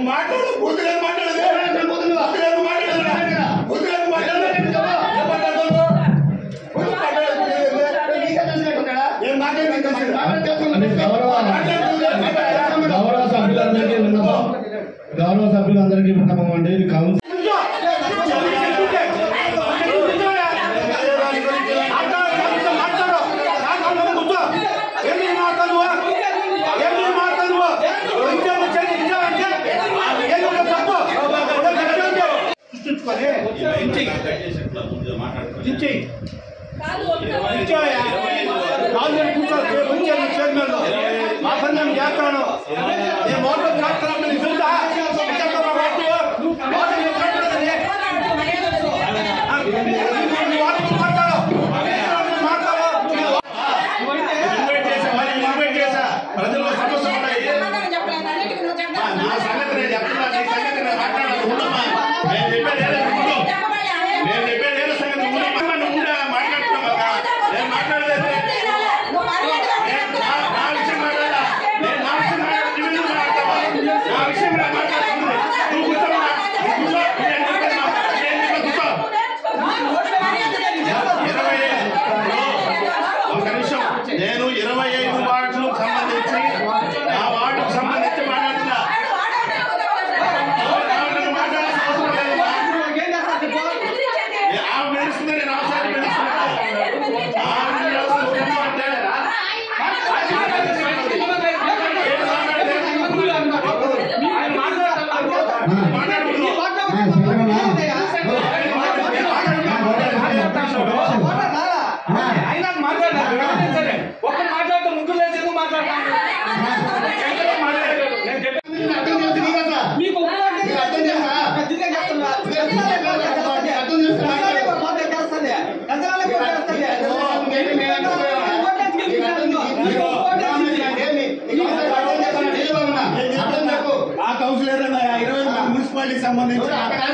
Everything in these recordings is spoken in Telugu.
మాట్లాడు బుద్ధులు మాట్లాడదు బుద్ధులు మాట్లాడదు బుద్ధులు మాట్లాడదు ఏం మాట్లాడుతున్నావు? బుద్ధులు మాట్లాడదు. ఏం మాట్లాడుతున్నావు? అంటే గౌరవ గౌరవ సభ్యులందరికీ విన్నపం గౌరవ సభ్యులందరికీ విన్నపం అండి ఇది కౌన్సిల్ చేస్తాను నేను మోటార్ చేస్తాను చూసా ప్రజల్లో సమస్య ఉన్నాయి నా సంగతి నేను చెప్తున్నా నీ సంగతి నేను మాట్లాడాలి ఉండమ్మా నేను చెప్పేది ఏదో ఉండు. నేను చెప్పేది ఏదో సంగతి ఉండమ్మా నువ్వు ఉండా మాట్లాడుతున్నావు కదా నేను మాట్లాడలేదు నేను నా నా విషయం మాట్లాడా నేను నా విషయం మాట్లాడి నువ్వు ఎందుకు మాట్లాడతావా? నా విషయం నేను మాట్లాడుతుంది నువ్వు కూర్చోమ్మా నువ్వు కూర్చో నేను చెప్పేది మాట్లాడు. నేను చెప్పేది కూర్చో ఇరవై ఐదు ఒక నిమిషం నేను ఇరవై ఐదు వార్డులకు సంబంధించి ఆ వార్డుకు సంబంధించి మాట్లాడుతున్నా ఎవరు మాట్లాడాల్సిన అవసరం లేదు ఆమె మెరుస్తుంది నేను అవసరాన్ని మెరుస్తున్నా ఆమె మెరుస్తుంది అంటే మాట్లాడుతున్నావు అయినా మాట్లాడారు ఎవరైనా సరే ఒక్కరు మాట్లాడితే ముగ్గురు లేచి ఎందుకు మాట్లాడతాను నేను చెప్పాను మీకు ఉపయోగం అర్థం చేస్తా? ఖచ్చితంగా చెప్తున్నా. అర్థం చేస్తా? పోతే తెలుస్తుంది. ప్రజలకు తెలుస్తుంది. ఆ కౌన్సిలర్ ఇరవై మంది మున్సిపాలిటీకి సంబంధించి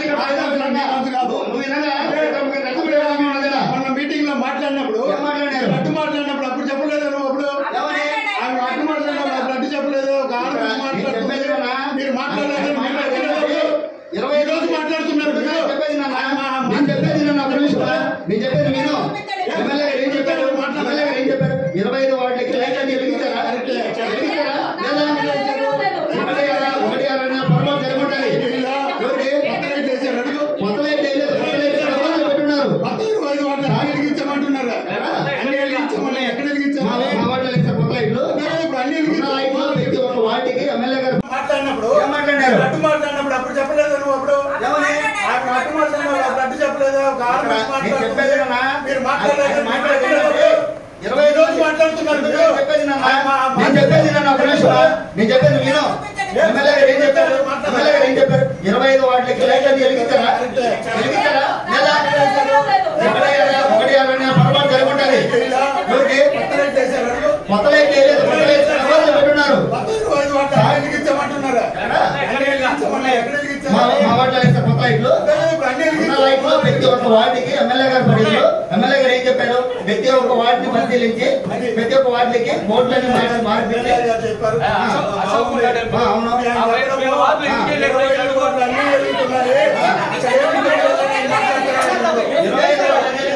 మొన్న మీటింగ్ లో మాట్లాడినప్పుడు ఏం మాట్లాడారు? అడ్డు మాట్లాడినప్పుడు అప్పుడు చెప్పలేదు నువ్వు అప్పుడు ఆమె అడ్డు మాట్లాడినప్పుడు అప్పుడు అడ్డు చెప్పలేదు ఒక ఆడ నేను మాట్లాడుతుంది చెప్పేది వినా? మీరు మాట్లాడలేదు మీరు మాట్లాడలేదు. ఇరవై ఈ రోజు మాట్లాడుతున్నారు మీరు. చెప్పేది నాన్న. ఆ, ఆ, నేను చెప్పేది విను, ఒక నిమిషం. నేను చెప్పేది విను. ఎమ్మెల్యే గారు ఏం చెప్పారు ఎమ్మెల్యే గారు ఏం చెప్పారు ఇరవై ఐదు వార్డులకి లైట్ అని వెలిగించారా వెలిగించారా లేదా ఎమ్మెల్యే గారా ఒకటి అరవై పొరపాటు జరుగుంటుంది ఎవరికి కొత్త రేట్ వేశారు అడుగు. కొత్త లైట్ వేయలేదు కొత్త లైట్ ఎవరు పెట్టున్నారు కొత్త ఇరవై ఐదు వాటిని అన్ని వెలిగించమంటున్నారు అన్ని వెలిగించమని ఎక్కడ మా వెలిగించాము మా వార్డులో వేసిన కొత్త లైట్లు ఇప్పుడు అన్ని ఉన్న వెలిగించాము. లైట్లు ప్రతి ఒక్క వార్డుకి ఎమ్మెల్యే గారు మాట్లాడినప్పుడు ఏం మాట్లాడారు? అడ్డు మాట్లాడినప్పుడు అప్పుడు చెప్పలేదు నువ్వు అప్పుడు ఏమని? ఆమె అడ్డు మాట్లాడినప్పుడు అప్పుడు అడ్డు చెప్పలేదు ఒక ఆడ మనిషి నేను చెప్పేది మాట్లాడుతుంది. నాన్న. మీరు మాట్లాడలేదు ఆయన మాట్లాడలేదు. ఇరవై ఐదు రోజు మాట్లాడుతున్నారు మీరు. నేను చెప్పేది నాన్న. ఆ, మా- మా- నేను చెప్పేది నాన్న ఒక నిమిషం. నేను చెప్పేది విను ఎమ్మెల్యే గారు ఏం చెప్పారు ఎమ్మెల్యే గారు ఏం చెప్పారు ఇరవై ఐదు వార్డులకి లైట్ అని వెలిగించారా వెలిగించారా లేదా ఎమ్మెల్యే గారు ఒకటి అరవై పొరపాటు జరుగుంటుంది ఎవరికి కొత్త రేట్ వేశారు అడుగు. కొత్త లైట్ వేయలేదు కొత్త లైట్ ఎవరు పెట్టున్నారు కొత్త ఇరవై ఐదు వాటిని అన్ని వెలిగించమంటున్నారు అన్ని వెలిగించమని ఎక్కడ మా వెలిగించాము? మా వార్డులో వేసిన కొత్త లైట్లు ఇప్పుడు అన్ని ఉన్న వెలిగించాము. లైఫ్ లో ప్రతి ఒక్క వార్డుకి ఎమ్మెల్యే గారు పరిధిలో ఎమ్మెల్యే గారు ఏం చెప్పారు ప్రతి ఒక్క వార్డుని పరిశీలించి ప్రతి ఒక్క వార్డులకి బోర్డులని మార్చి మార్చి చెప్పారు ఆ, అశోక్ ఉన్నాడు. ఆ, అవును వీళ్ళ వార్డులు ఎందుకు వెళ్ళారు? ఇరవై ఐదు వాటిని అన్ని వెలిగించున్నారు. ఇక్కడ ఏం వెలిగించాలని మాట్లాడుతున్నారు. ఇరవై ఐదు వార్డులు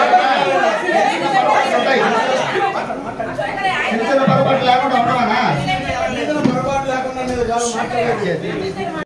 ఉంటాయి. చిన్న చిన్న పొరపాటు లేకుండా ఉండమన్నా పొరపాటు లేకుండా నేను చాలా మాట్లాడలేదు